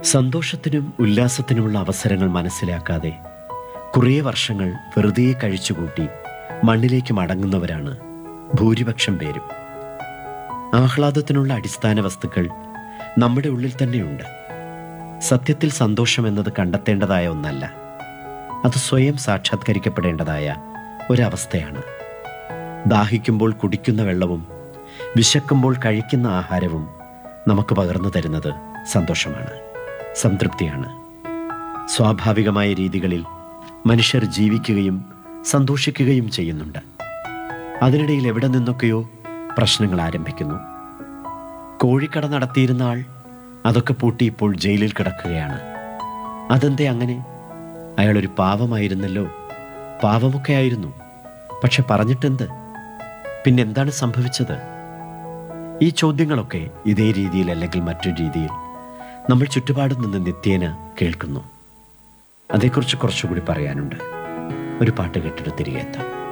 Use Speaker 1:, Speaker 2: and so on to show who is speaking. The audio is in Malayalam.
Speaker 1: സന്തോഷത്തിനും ഉല്ലാസത്തിനുമുള്ള അവസരങ്ങൾ മനസ്സിലാക്കാതെ കുറേ വർഷങ്ങൾ വെറുതെ കഴിച്ചുകൂട്ടി മണ്ണിലേക്ക് മടങ്ങുന്നവരാണ് ഭൂരിപക്ഷം പേരും ആഹ്ലാദത്തിനുള്ള അടിസ്ഥാന വസ്തുക്കൾ നമ്മുടെ ഉള്ളിൽ തന്നെയുണ്ട് സത്യത്തിൽ സന്തോഷം എന്നത് കണ്ടെത്തേണ്ടതായ ഒന്നല്ല അത് സ്വയം സാക്ഷാത്കരിക്കപ്പെടേണ്ടതായ ഒരവസ്ഥയാണ് ദാഹിക്കുമ്പോൾ കുടിക്കുന്ന വെള്ളവും വിശക്കുമ്പോൾ കഴിക്കുന്ന ആഹാരവും നമുക്ക് പകർന്നു തരുന്നത് സന്തോഷമാണ് സംതൃപ്തിയാണ് സ്വാഭാവികമായ രീതികളിൽ മനുഷ്യർ ജീവിക്കുകയും സന്തോഷിക്കുകയും ചെയ്യുന്നുണ്ട് അതിനിടയിൽ എവിടെ നിന്നൊക്കെയോ പ്രശ്നങ്ങൾ ആരംഭിക്കുന്നു കോഴിക്കട നടത്തിയിരുന്ന ആൾ അതൊക്കെ പൂട്ടി ഇപ്പോൾ ജയിലിൽ കിടക്കുകയാണ് അതെന്തേ അങ്ങനെ അയാളൊരു പാവമായിരുന്നല്ലോ പാവമൊക്കെ ആയിരുന്നു പക്ഷെ പറഞ്ഞിട്ടെന്ത് പിന്നെന്താണ് സംഭവിച്ചത് ഈ ചോദ്യങ്ങളൊക്കെ ഇതേ രീതിയിൽ അല്ലെങ്കിൽ മറ്റൊരു രീതിയിൽ നമ്മൾ ചുറ്റുപാടും നിന്ന് നിത്യേന കേൾക്കുന്നു അതേക്കുറിച്ച് കുറച്ചുകൂടി പറയാനുണ്ട് ഒരു പാട്ട് കേട്ടിട്ട് തിരികെ എത്താം